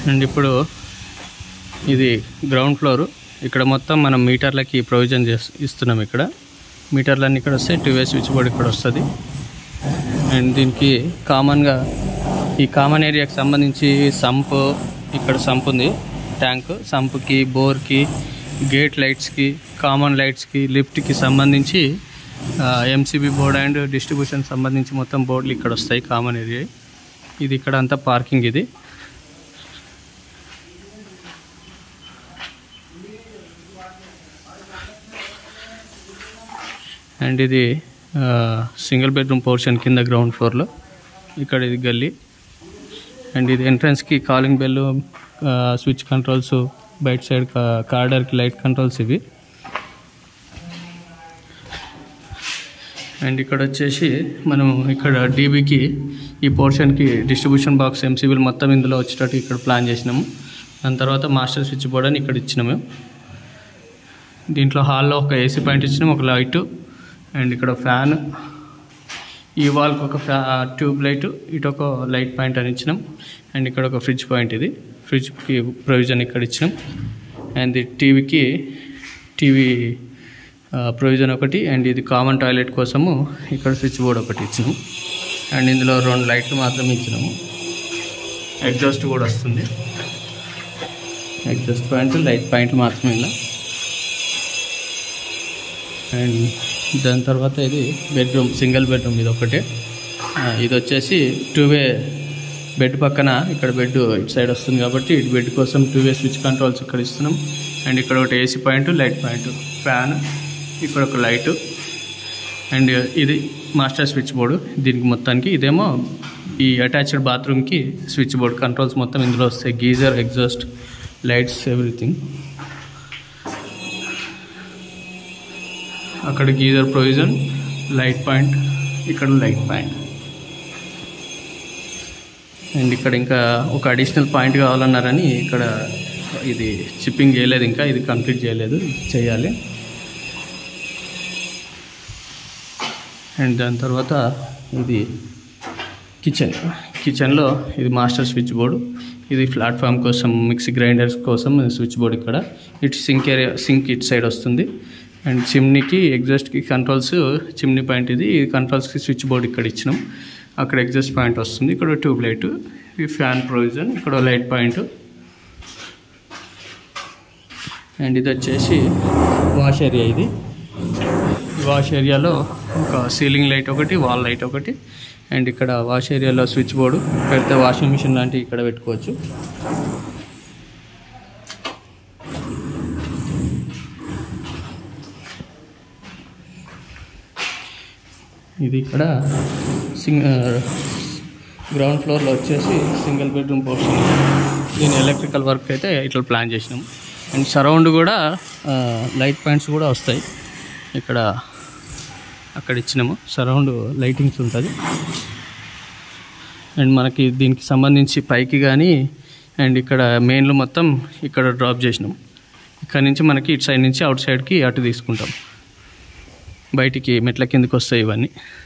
and ఇప్పుడు ఇది ground floor ఇక్కడ మొత్తం మనం మీటర్లకి ప్రొవిజన్ చేసి ఇస్తున్నాం ఇక్కడ మీటర్లన్నీ ఇక్కడ వస్తాయి టూ వే స్విచ్ బోర్డ్ ఇక్కడ వస్తుంది అండ్ దీనికి కామన్గా ఈ కామన్ ఏరియాకి సంబంధించి సంప్ ఇక్కడ సంప్ ఉంది ట్యాంక్ సంప్కి బోర్కి గేట్ లైట్స్కి కామన్ లైట్స్కి లిఫ్ట్కి సంబంధించి ఎంసీబీ బోర్డ్ అండ్ డిస్ట్రిబ్యూషన్ సంబంధించి మొత్తం బోర్డులు ఇక్కడ వస్తాయి కామన్ ఏరియా ఇది ఇక్కడ అంతా పార్కింగ్ ఇది అండ్ ఇది సింగిల్ బెడ్రూమ్ పోర్షన్ కింద గ్రౌండ్ ఫ్లోర్లో ఇక్కడ ఇది గల్లీ అండ్ ఇది ఎంట్రన్స్కి కాలింగ్ బెల్ స్విచ్ కంట్రోల్స్ బయట సైడ్ కార్డర్కి లైట్ కంట్రోల్స్ ఇవి అండ్ ఇక్కడ వచ్చేసి మనం ఇక్కడ డీబీకి ఈ పోర్షన్కి డిస్ట్రిబ్యూషన్ బాక్స్ ఎంసీబీలు మొత్తం ఇందులో వచ్చేటట్టు ఇక్కడ ప్లాన్ చేసినాము దాని తర్వాత మాస్టర్ స్విచ్ బోర్డ్ అని ఇక్కడ ఇచ్చినాము దీంట్లో హాల్లో ఒక ఏసీ పాయింట్ ఇచ్చినాం ఒక లైట్ అండ్ ఇక్కడ ఫ్యాన్ ఈ వాల్కి ఒక ఫ్యా ట్యూబ్ లైట్ ఇటు ఒక లైట్ పాయింట్ అని ఇచ్చినాం అండ్ ఇక్కడ ఒక ఫ్రిడ్జ్ పాయింట్ ఇది ఫ్రిడ్జ్కి ప్రొవిజన్ ఇక్కడ ఇచ్చినాం అండ్ టీవీకి టీవీ ప్రొవిజన్ ఒకటి అండ్ ఇది కామన్ టాయిలెట్ కోసము ఇక్కడ స్విచ్ బోర్డ్ ఒకటి ఇచ్చినాం అండ్ ఇందులో రెండు లైట్లు మాత్రమే ఇచ్చినాము ఎగ్జాస్ట్ కూడా వస్తుంది ఎగ్జాస్ట్ పాయింట్ లైట్ పాయింట్ మాత్రమే ఇలా అండ్ దాని తర్వాత ఇది బెడ్రూమ్ సింగిల్ బెడ్రూమ్ ఇది ఒకటే ఆ, ఇది వచ్చేసి టూ వే బెడ్ పక్కన ఇక్కడ బెడ్ ఇటు సైడ్ వస్తుంది కాబట్టి ఇటు బెడ్ కోసం టూ వే స్విచ్ కంట్రోల్స్ ఇక్కడ ఇస్తున్నాం అండ్ ఇక్కడ ఒకటి AC point light point fan ఇక్కడ ఒక లైట్ అండ్ ఇది మాస్టర్ స్విచ్ బోర్డు దీనికి మొత్తానికి ఇదేమో ఈ అటాచ్డ్ బాత్రూమ్కి స్విచ్ బోర్డ్ కంట్రోల్స్ మొత్తం ఇందులో వస్తాయి గీజర్ ఎగ్జాస్ట్ లైట్స్ ఎవ్రీథింగ్ అక్కడ గీజర్ ప్రొవిజన్ లైట్ పాయింట్ ఇక్కడ లైట్ పాయింట్ అండ్ ఇక్కడ ఇంకా ఒక అడిషనల్ పాయింట్ కావాలన్నారని ఇక్కడ ఇది చిప్పింగ్ చేయలేదు ఇంకా ఇది కంప్లీట్ చేయలేదు చేయాలి అండ్ దాని తర్వాత ఇది కిచెన్ కిచెన్లో ఇది మాస్టర్ స్విచ్ బోర్డు ఇది ప్లాట్ఫామ్ కోసం మిక్సీ గ్రైండర్స్ కోసం స్విచ్ బోర్డ్ ఇక్కడ ఇటు సింక్ ఏరియా సింక్ ఇటు సైడ్ వస్తుంది అండ్ చిమ్నీకి ఎగ్జాస్ట్కి కంట్రోల్స్ చిమ్నీ పాయింట్ ఇది ఈ కంట్రోల్స్కి స్విచ్ బోర్డ్ ఇక్కడ ఇచ్చినాం అక్కడ ఎగ్జాస్ట్ పాయింట్ వస్తుంది ఇక్కడ ట్యూబ్ లైట్ ఈ ఫ్యాన్ ప్రొవిజన్ ఇక్కడ లైట్ పాయింట్ అండ్ ఇది వచ్చేసి వాష్ ఏరియా ఇది ఈ వాష్ ఏరియాలో ఒక సీలింగ్ లైట్ ఒకటి వాల్ లైట్ ఒకటి అండ్ ఇక్కడ వాష్ ఏరియాలో స్విచ్ బోర్డు పెడితే వాషింగ్ మిషన్ లాంటివి ఇక్కడ పెట్టుకోవచ్చు ఇది ఇక్కడ సింగ్ గ్రౌండ్ ఫ్లోర్లో వచ్చేసి సింగిల్ బెడ్రూమ్ పోర్షన్ దీని ఎలక్ట్రికల్ వర్క్ అయితే ఇట్లా ప్లాన్ చేసినాం అండ్ సరౌండ్ కూడా లైట్ పాయింట్స్ కూడా వస్తాయి ఇక్కడ అక్కడ ఇచ్చినాము సరౌండ్ లైటింగ్స్ ఉంటుంది అండ్ మనకి దీనికి సంబంధించి పైకి కానీ అండ్ ఇక్కడ మెయిన్లు మొత్తం ఇక్కడ డ్రాప్ చేసినాం ఇక్కడ నుంచి మనకి ఇటు సైడ్ నుంచి అవుట్ సైడ్కి అటు తీసుకుంటాం బయటికి మెట్ల కిందకి వస్తాయి ఇవన్నీ